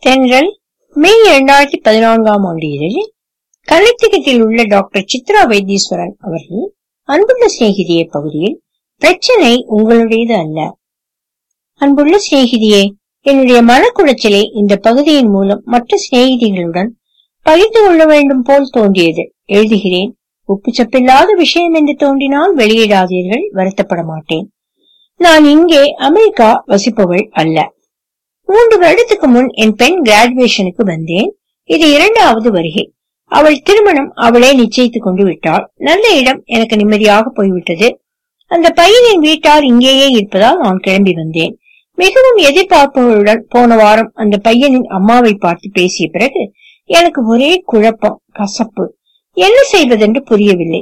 தென்றல் மே இரண்டாயிரத்தி பதினான்காம் ஆண்டு இதழில் கலைத்திகத்தில் உள்ள டாக்டர் சித்ரா வைத்தீஸ்வரன் அவர்கள் அன்புள்ள சிநேகிதியே பகுதியில் பிரச்சனை உங்களுடையது அல்ல அன்புள்ள சிநேகிதியே என்னுடைய மனக்குடைச்சலை இந்த பகுதியின் மூலம் மற்ற சிநேகிதிகளுடன் பகிர்ந்து கொள்ள வேண்டும் போல் தோன்றியது எழுதுகிறேன் உப்பு சப்பில்லாத விஷயம் என்று தோன்றினால் வெளியிடாதீர்கள் வருத்தப்பட மாட்டேன் நான் இங்கே அமெரிக்கா வசிப்பவள் அல்ல மூன்று வருடத்துக்கு முன் என் பெண் கிராஜுவேஷனுக்கு வந்தேன் இது இரண்டாவது வருகை அவள் திருமணம் அவளே நிச்சயித்துக் கொண்டு விட்டாள் நல்ல இடம் எனக்கு நிம்மதியாக போய்விட்டது அந்த பையனின் வீட்டார் இங்கேயே இருப்பதால் நான் கிளம்பி வந்தேன் மிகவும் எதிர்பார்ப்புகளுடன் போன வாரம் அந்த பையனின் அம்மாவை பார்த்து பேசிய பிறகு எனக்கு ஒரே குழப்பம் கசப்பு என்ன செய்வதென்று புரியவில்லை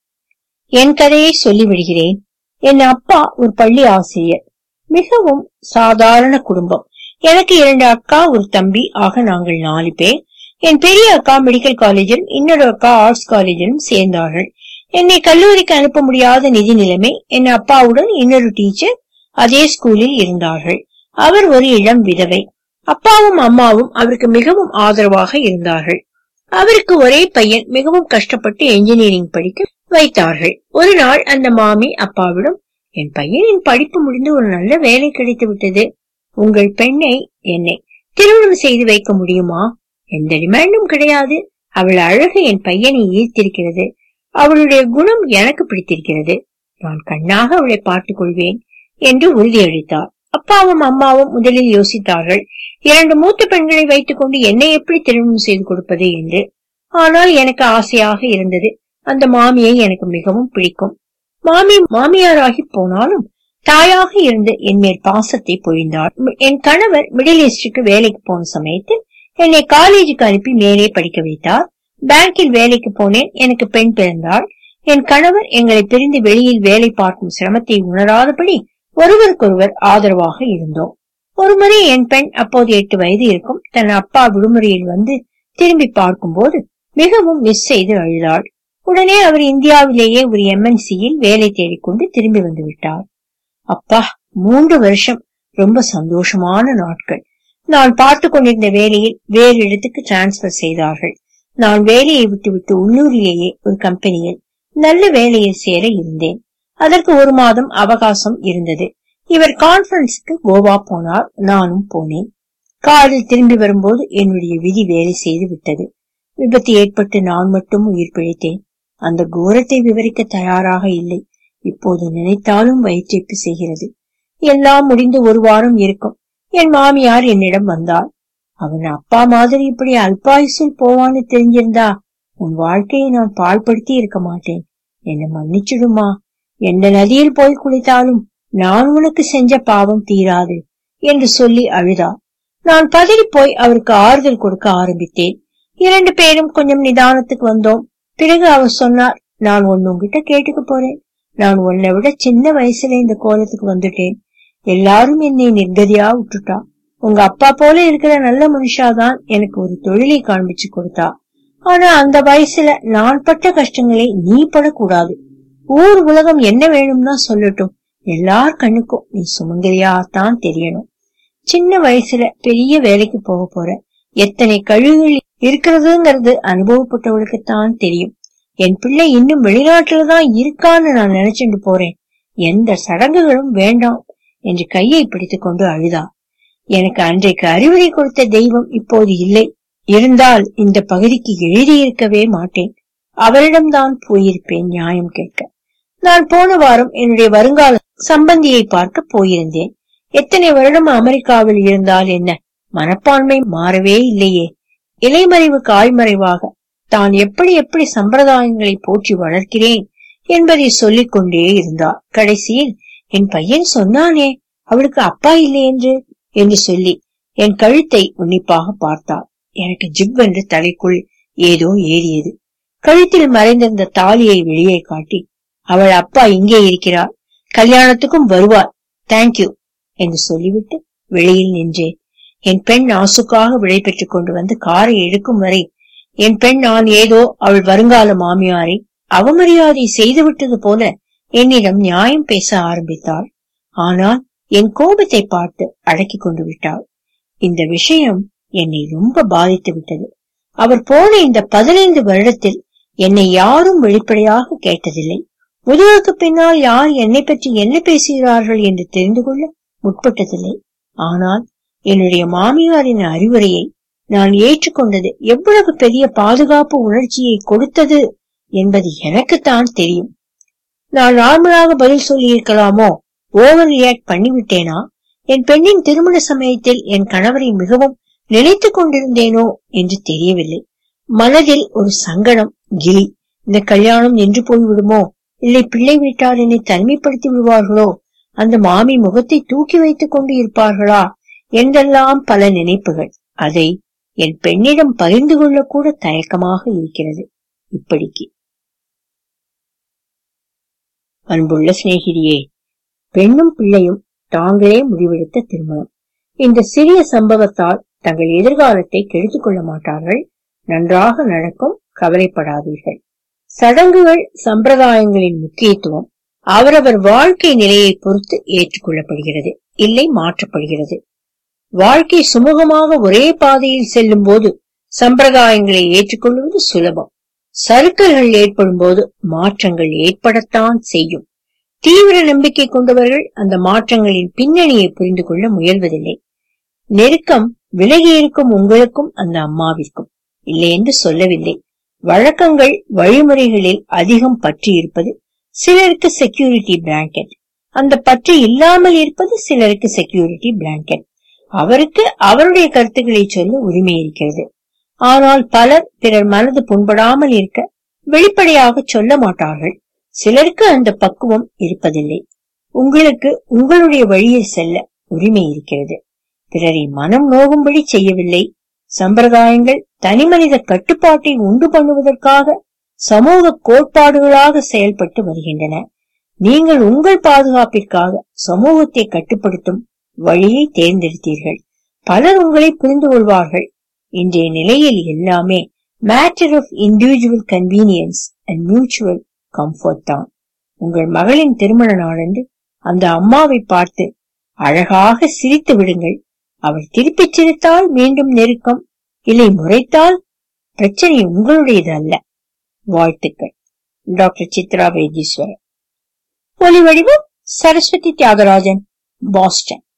என் கதையை சொல்லி விடுகிறேன் என் அப்பா ஒரு பள்ளி ஆசிரியர் மிகவும் சாதாரண குடும்பம் எனக்கு இரண்டு அக்கா ஒரு தம்பி ஆக நாங்கள் நாலு பேர் என் பெரிய அக்கா மெடிக்கல் காலேஜிலும் இன்னொரு அக்கா ஆர்ட்ஸ் காலேஜிலும் சேர்ந்தார்கள் என்னை கல்லூரிக்கு அனுப்ப முடியாத நிதி நிலைமை என் அப்பாவுடன் இன்னொரு டீச்சர் அதே ஸ்கூலில் இருந்தார்கள் அவர் ஒரு இளம் விதவை அப்பாவும் அம்மாவும் அவருக்கு மிகவும் ஆதரவாக இருந்தார்கள் அவருக்கு ஒரே பையன் மிகவும் கஷ்டப்பட்டு என்ஜினியரிங் படிக்க வைத்தார்கள் ஒரு நாள் அந்த மாமி அப்பாவிடம் என் பையனின் படிப்பு முடிந்து ஒரு நல்ல வேலை கிடைத்து விட்டது உங்கள் பெண்ணை என்னை திருமணம் செய்து வைக்க முடியுமா எந்த டிமாண்டும் கிடையாது அவள் அழகு என் பையனை ஈர்த்திருக்கிறது அவளுடைய குணம் எனக்கு பிடித்திருக்கிறது நான் கண்ணாக அவளை பார்த்துக் கொள்வேன் என்று உறுதியளித்தார் அப்பாவும் அம்மாவும் முதலில் யோசித்தார்கள் இரண்டு மூத்த பெண்களை வைத்துக் கொண்டு என்னை எப்படி திருமணம் செய்து கொடுப்பது என்று ஆனால் எனக்கு ஆசையாக இருந்தது அந்த மாமியை எனக்கு மிகவும் பிடிக்கும் மாமி மாமியாராகி போனாலும் தாயாக இருந்து என் மேல் பாசத்தை பொழிந்தாள் என் கணவர் மிடில் ஈஸ்டுக்கு வேலைக்கு போன சமயத்தில் என்னை காலேஜுக்கு அனுப்பி மேலே படிக்க வைத்தார் பேங்கில் வேலைக்கு போனேன் எனக்கு பெண் பிறந்தாள் என் கணவர் எங்களை பிரிந்து வெளியில் வேலை பார்க்கும் சிரமத்தை உணராதபடி ஒருவருக்கொருவர் ஆதரவாக இருந்தோம் ஒருமுறை என் பெண் அப்போது எட்டு வயது இருக்கும் தன் அப்பா விடுமுறையில் வந்து திரும்பி பார்க்கும்போது மிகவும் மிஸ் செய்து அழுதாள் உடனே அவர் இந்தியாவிலேயே ஒரு எம்என்சியில் வேலை தேடிக்கொண்டு திரும்பி வந்து விட்டார் அப்பா மூன்று வருஷம் ரொம்ப சந்தோஷமான நாட்கள் நான் பார்த்து கொண்டிருந்த வேலையில் வேறு இடத்துக்கு டிரான்ஸ்பர் செய்தார்கள் நான் வேலையை விட்டுவிட்டு உள்ளூரிலேயே ஒரு கம்பெனியில் நல்ல வேலையில் சேர இருந்தேன் அதற்கு ஒரு மாதம் அவகாசம் இருந்தது இவர் கான்பரன்ஸுக்கு கோவா போனார் நானும் போனேன் காரில் திரும்பி வரும்போது என்னுடைய விதி வேலை செய்து விட்டது விபத்து ஏற்பட்டு நான் மட்டும் உயிர் பிழைத்தேன் அந்த கோரத்தை விவரிக்க தயாராக இல்லை இப்போது நினைத்தாலும் வயிற்றிப்பு செய்கிறது எல்லாம் முடிந்து ஒரு வாரம் இருக்கும் என் மாமியார் என்னிடம் வந்தாள் அவன் அப்பா மாதிரி இப்படி அல்பாயுசில் போவான்னு தெரிஞ்சிருந்தா உன் வாழ்க்கையை நான் பாழ்படுத்தி இருக்க மாட்டேன் என்ன மன்னிச்சிடுமா எந்த நதியில் போய் குளித்தாலும் நான் உனக்கு செஞ்ச பாவம் தீராது என்று சொல்லி அழுதார் நான் பதறி போய் அவருக்கு ஆறுதல் கொடுக்க ஆரம்பித்தேன் இரண்டு பேரும் கொஞ்சம் நிதானத்துக்கு வந்தோம் பிறகு அவர் சொன்னார் நான் ஒன்னு உங்ககிட்ட கேட்டுக்க போறேன் நான் உன்னை விட சின்ன வயசுல இந்த கோலத்துக்கு வந்துட்டேன் எல்லாரும் என்னை நிர்கதியா விட்டுட்டா உங்க அப்பா போல இருக்கிற நல்ல மனுஷாதான் எனக்கு ஒரு தொழிலை காண்பிச்சு கொடுத்தா ஆனா அந்த வயசுல நான் பட்ட கஷ்டங்களை நீ படக்கூடாது ஊர் உலகம் என்ன வேணும்னா சொல்லட்டும் எல்லார் கண்ணுக்கும் நீ சுமங்கலியாத்தான் தெரியணும் சின்ன வயசுல பெரிய வேலைக்கு போக போற எத்தனை கழுகுகள் இருக்கிறதுங்கிறது அனுபவப்பட்டவளுக்குத்தான் தெரியும் என் பிள்ளை இன்னும் வெளிநாட்டுலதான் இருக்கான்னு நான் நினைச்சுட்டு போறேன் எந்த சடங்குகளும் வேண்டாம் என்று கையை பிடித்துக் கொண்டு அழுதா எனக்கு அன்றைக்கு அறிவுரை கொடுத்த தெய்வம் இப்போது இல்லை இருந்தால் இந்த பகுதிக்கு எழுதியிருக்கவே மாட்டேன் அவரிடம்தான் போயிருப்பேன் நியாயம் கேட்க நான் போன வாரம் என்னுடைய வருங்கால சம்பந்தியை பார்க்க போயிருந்தேன் எத்தனை வருடம் அமெரிக்காவில் இருந்தால் என்ன மனப்பான்மை மாறவே இல்லையே இலைமறைவு காய்மறைவாக தான் எப்படி எப்படி சம்பிரதாயங்களை போற்றி வளர்க்கிறேன் என்பதை சொல்லிக் கொண்டே இருந்தார் கடைசியில் என் பையன் சொன்னானே அவளுக்கு அப்பா இல்லை என்று என்று சொல்லி என் கழுத்தை உன்னிப்பாக பார்த்தார் எனக்கு ஜிப் என்று தலைக்குள் ஏதோ ஏறியது கழுத்தில் மறைந்திருந்த தாலியை வெளியே காட்டி அவள் அப்பா இங்கே இருக்கிறார் கல்யாணத்துக்கும் வருவார் தேங்க்யூ என்று சொல்லிவிட்டு வெளியில் நின்றேன் என் பெண் ஆசுக்காக விடை பெற்றுக் கொண்டு வந்து காரை எடுக்கும் வரை என் பெண் நான் ஏதோ அவள் வருங்கால மாமியாரை அவமரியாதை செய்துவிட்டது போல என்னிடம் நியாயம் பேச ஆரம்பித்தாள் ஆனால் என் கோபத்தை பார்த்து அடக்கிக் கொண்டு விட்டாள் இந்த விஷயம் என்னை ரொம்ப பாதித்து விட்டது அவர் போன இந்த பதினைந்து வருடத்தில் என்னை யாரும் வெளிப்படையாக கேட்டதில்லை முதுகுக்கு பின்னால் யார் என்னை பற்றி என்ன பேசுகிறார்கள் என்று தெரிந்து கொள்ள முற்பட்டதில்லை ஆனால் என்னுடைய மாமியாரின் அறிவுரையை நான் ஏற்றுக்கொண்டது எவ்வளவு பெரிய பாதுகாப்பு உணர்ச்சியை கொடுத்தது என்பது எனக்குத்தான் தெரியும் நான் நார்மலாக பதில் சொல்லி இருக்கலாமோ ஓவர் ரியாக்ட் பண்ணிவிட்டேனா என் பெண்ணின் திருமண சமயத்தில் என் கணவரை மிகவும் நினைத்துக் கொண்டிருந்தேனோ என்று தெரியவில்லை மனதில் ஒரு சங்கடம் கிளி இந்த கல்யாணம் நின்று போய்விடுமோ இல்லை பிள்ளை வீட்டார் என்னை தனிமைப்படுத்தி விடுவார்களோ அந்த மாமி முகத்தை தூக்கி வைத்துக் கொண்டு இருப்பார்களா என்றெல்லாம் பல நினைப்புகள் அதை என் பெண்ணிடம் பகிர்ந்து கொள்ள கூட தயக்கமாக இருக்கிறது இப்படிக்கு அன்புள்ள சிநேகிதியே பெண்ணும் பிள்ளையும் தாங்களே முடிவெடுத்த திருமணம் இந்த சிறிய சம்பவத்தால் தங்கள் எதிர்காலத்தை கெடுத்துக் கொள்ள மாட்டார்கள் நன்றாக நடக்கும் கவலைப்படாதீர்கள் சடங்குகள் சம்பிரதாயங்களின் முக்கியத்துவம் அவரவர் வாழ்க்கை நிலையை பொறுத்து ஏற்றுக்கொள்ளப்படுகிறது இல்லை மாற்றப்படுகிறது வாழ்க்கை சுமூகமாக ஒரே பாதையில் செல்லும் போது சம்பிரதாயங்களை ஏற்றுக்கொள்வது சுலபம் சறுக்கல்கள் ஏற்படும் போது மாற்றங்கள் ஏற்படத்தான் செய்யும் தீவிர நம்பிக்கை கொண்டவர்கள் அந்த மாற்றங்களின் பின்னணியை புரிந்து கொள்ள முயல்வதில்லை நெருக்கம் விலகி இருக்கும் உங்களுக்கும் அந்த அம்மாவிற்கும் இல்லை என்று சொல்லவில்லை வழக்கங்கள் வழிமுறைகளில் அதிகம் பற்றி இருப்பது சிலருக்கு செக்யூரிட்டி பிளாங்கெட் அந்த பற்று இல்லாமல் இருப்பது சிலருக்கு செக்யூரிட்டி பிளாங்கெட் அவருக்கு அவருடைய கருத்துக்களை சொல்ல உரிமை இருக்கிறது ஆனால் பலர் பிறர் மனது புண்படாமல் இருக்க வெளிப்படையாக சொல்ல மாட்டார்கள் சிலருக்கு அந்த பக்குவம் இருப்பதில்லை உங்களுக்கு உங்களுடைய வழியில் செல்ல உரிமை இருக்கிறது பிறரை மனம் நோகும்படி செய்யவில்லை சம்பிரதாயங்கள் தனிமனித கட்டுப்பாட்டை உண்டு பண்ணுவதற்காக சமூக கோட்பாடுகளாக செயல்பட்டு வருகின்றன நீங்கள் உங்கள் பாதுகாப்பிற்காக சமூகத்தை கட்டுப்படுத்தும் வழியை தேர்ந்தெடுத்தீர்கள் பலர் உங்களை புரிந்து கொள்வார்கள் இன்றைய நிலையில் எல்லாமே matter of individual convenience and mutual comfort தான் உங்கள் மகளின் திருமண நாளன்று அந்த அம்மாவை பார்த்து அழகாக சிரித்து விடுங்கள் அவள் திருப்பிச் சிரித்தால் மீண்டும் நெருக்கம் இல்லை முறைத்தால் பிரச்சனை உங்களுடையது அல்ல வாழ்த்துக்கள் டாக்டர் சித்ரா வைத்தீஸ்வரன் ஒலி வடிவம் சரஸ்வதி தியாகராஜன் பாஸ்டன்